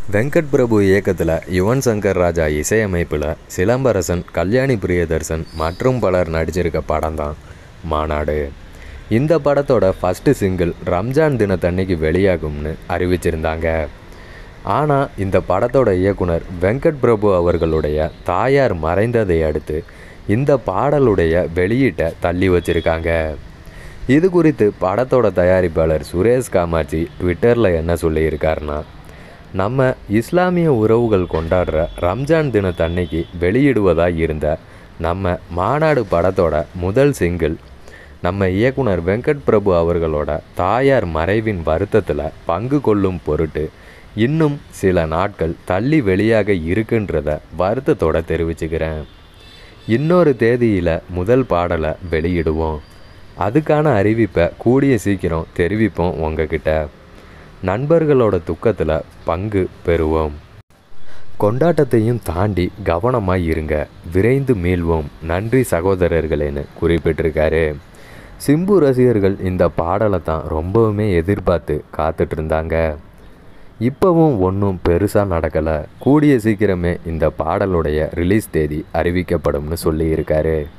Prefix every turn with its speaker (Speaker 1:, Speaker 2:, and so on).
Speaker 1: வெங்கட் பிரபு இயக்கத்தில் யுவன் சங்கர் ராஜா இசையமைப்பில் சிலம்பரசன் கல்யாணி பிரியதர்சன் மற்றும் பலர் நடிச்சிருக்க படம் தான் மாநாடு இந்த படத்தோட ஃபஸ்ட்டு சிங்கிள் ரம்ஜான் தினத்தன்னைக்கு வெளியாகும்னு அறிவிச்சிருந்தாங்க ஆனால் இந்த படத்தோட இயக்குனர் வெங்கட் பிரபு அவர்களுடைய தாயார் மறைந்ததை அடுத்து இந்த பாடலுடைய வெளியீட்டை தள்ளி வச்சிருக்காங்க இது குறித்து படத்தோட தயாரிப்பாளர் சுரேஷ் காமாட்சி ட்விட்டரில் என்ன சொல்லியிருக்காருன்னா நம்ம இஸ்லாமிய உறவுகள் கொண்டாடுற ரம்ஜான் தினத்தன்னைக்கு வெளியிடுவதாக இருந்த நம்ம மாநாடு படத்தோட முதல் சிங்கிள் நம்ம இயக்குனர் வெங்கட் பிரபு அவர்களோட தாயார் மறைவின் வருத்தத்தில் பங்கு கொள்ளும் பொருட்டு இன்னும் சில நாட்கள் தள்ளி வெளியாக இருக்குன்றத வருத்தத்தோட தெரிவிச்சுக்கிறேன் இன்னொரு தேதியில் முதல் பாடலை வெளியிடுவோம் அதுக்கான அறிவிப்பை கூடிய சீக்கிரம் தெரிவிப்போம் உங்ககிட்ட நண்பர்களோட துக்கத்தில் பங்கு பெறுவோம் கொண்டாட்டத்தையும் தாண்டி கவனமாக இருங்க விரைந்து மீள்வோம் நன்றி சகோதரர்களேன்னு குறிப்பிட்டிருக்காரு சிம்பு ரசிகர்கள் இந்த பாடலை தான் ரொம்பவுமே எதிர்பார்த்து காத்துட்டு இருந்தாங்க இப்போவும் ஒன்றும் பெருசாக நடக்கலை கூடிய சீக்கிரமே இந்த பாடலுடைய ரிலீஸ் தேதி அறிவிக்கப்படும்னு சொல்லியிருக்காரு